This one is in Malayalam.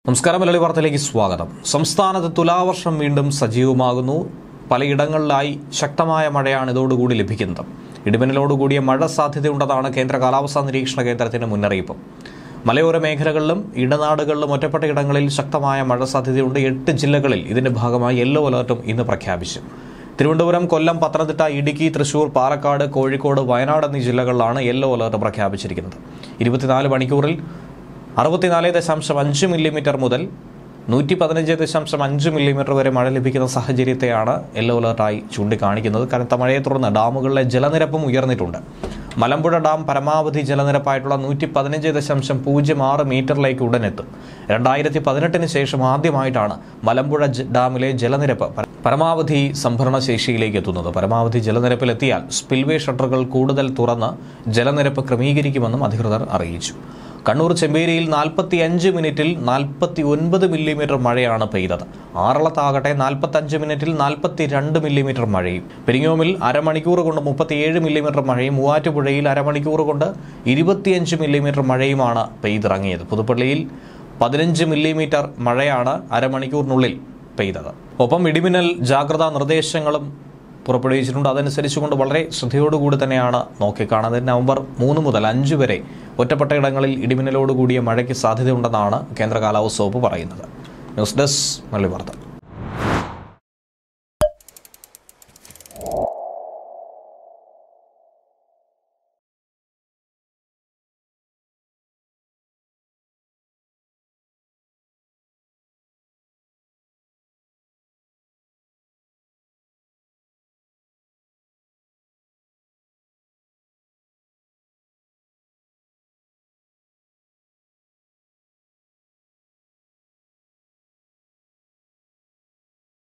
നമസ്കാരം മലയാളി വാർത്തയിലേക്ക് സ്വാഗതം സംസ്ഥാനത്ത് തുലാവർഷം വീണ്ടും സജീവമാകുന്നു പലയിടങ്ങളിലായി ശക്തമായ മഴയാണ് ഇതോടുകൂടി ലഭിക്കുന്നത് ഇടിമിന്നലോടുകൂടിയ മഴ സാധ്യതയുണ്ടെന്നാണ് കേന്ദ്ര കാലാവസ്ഥാ നിരീക്ഷണ കേന്ദ്രത്തിന്റെ മുന്നറിയിപ്പ് മലയോര മേഖലകളിലും ഇടനാടുകളിലും ഒറ്റപ്പെട്ട ഇടങ്ങളിൽ ശക്തമായ മഴ സാധ്യതയുണ്ട് എട്ട് ജില്ലകളിൽ ഇതിന്റെ ഭാഗമായി യെല്ലോ അലർട്ടും ഇന്ന് പ്രഖ്യാപിച്ചു തിരുവനന്തപുരം കൊല്ലം പത്തനംതിട്ട ഇടുക്കി തൃശൂർ പാലക്കാട് കോഴിക്കോട് വയനാട് എന്നീ ജില്ലകളിലാണ് യെല്ലോ അലർട്ട് പ്രഖ്യാപിച്ചിരിക്കുന്നത് ഇരുപത്തിനാല് മണിക്കൂറിൽ അറുപത്തിനാല് ദശാംശം അഞ്ച് മില്ലിമീറ്റർ മുതൽ നൂറ്റി പതിനഞ്ച് ദശാംശം അഞ്ച് മില്ലിമീറ്റർ വരെ മഴ ലഭിക്കുന്ന സാഹചര്യത്തെയാണ് യെല്ലോ അലർട്ടായി ചൂണ്ടിക്കാണിക്കുന്നത് കനത്ത മഴയെ തുടർന്ന് ഡാമുകളിലെ ജലനിരപ്പും ഉയർന്നിട്ടുണ്ട് മലമ്പുഴ ഡാം പരമാവധി ജലനിരപ്പായിട്ടുള്ള നൂറ്റി പതിനഞ്ച് ദശാംശം പൂജ്യം ആറ് മീറ്ററിലേക്ക് ഉടനെത്തും രണ്ടായിരത്തി പതിനെട്ടിന് ശേഷം ആദ്യമായിട്ടാണ് മലമ്പുഴ ജ- ഡാമിലെ ജലനിരപ്പ് പര- പരമാവധി സംഭരണ ശേഷിയിലേക്ക് എത്തുന്നത് പരമാവധി ജലനിരപ്പിലെത്തിയാൽ സ്പിൽവേ ഷട്ടറുകൾ കൂടുതൽ തുറന്ന് ജലനിരപ്പ് ക്രമീകരിക്കുമെന്നും അധികൃതർ അറിയിച്ചു കണ്ണൂർ ചെമ്പേരിയിൽ നാൽപ്പത്തി അഞ്ച് മിനിറ്റിൽ നാൽപ്പത്തി ഒൻപത് മില്ലിമീറ്റർ മഴയാണ് പെയ്തത് ആറളത്താകട്ടെ നാൽപ്പത്തഞ്ച് മിനിറ്റിൽ നാൽപ്പത്തി രണ്ട് മില്ലിമീറ്റർ മഴയും പെരിങ്ങോമിൽ അരമണിക്കൂർ കൊണ്ട് മുപ്പത്തിയേഴ് മില്ലിമീറ്റർ മഴയും മൂവാറ്റുപുഴയിൽ അരമണിക്കൂർ കൊണ്ട് ഇരുപത്തിയഞ്ച് മില്ലിമീറ്റർ മഴയുമാണ് പെയ്തിറങ്ങിയത് പുതുപ്പള്ളിയിൽ പതിനഞ്ച് മില്ലിമീറ്റർ മഴയാണ് അരമണിക്കൂറിനുള്ളിൽ പെയ്തത് ഒപ്പം ഇടിമിന്നൽ ജാഗ്രതാ നിർദ്ദേശങ്ങളും പുറപ്പെടുവിച്ചിട്ടുണ്ട് അതനുസരിച്ചുകൊണ്ട് വളരെ ശ്രദ്ധയോടുകൂടി തന്നെയാണ് നോക്കിക്കാണുന്നത് നവംബർ മൂന്ന് മുതൽ അഞ്ച് വരെ ഒറ്റപ്പെട്ട ഇടങ്ങളിൽ ഇടിമിന്നലോടുകൂടിയ മഴയ്ക്ക് സാധ്യതയുണ്ടെന്നാണ് കേന്ദ്ര കാലാവസ്ഥ വകുപ്പ് പറയുന്നത് ന്യൂസ് ഡെസ്ക് മല്ലി വാർത്ത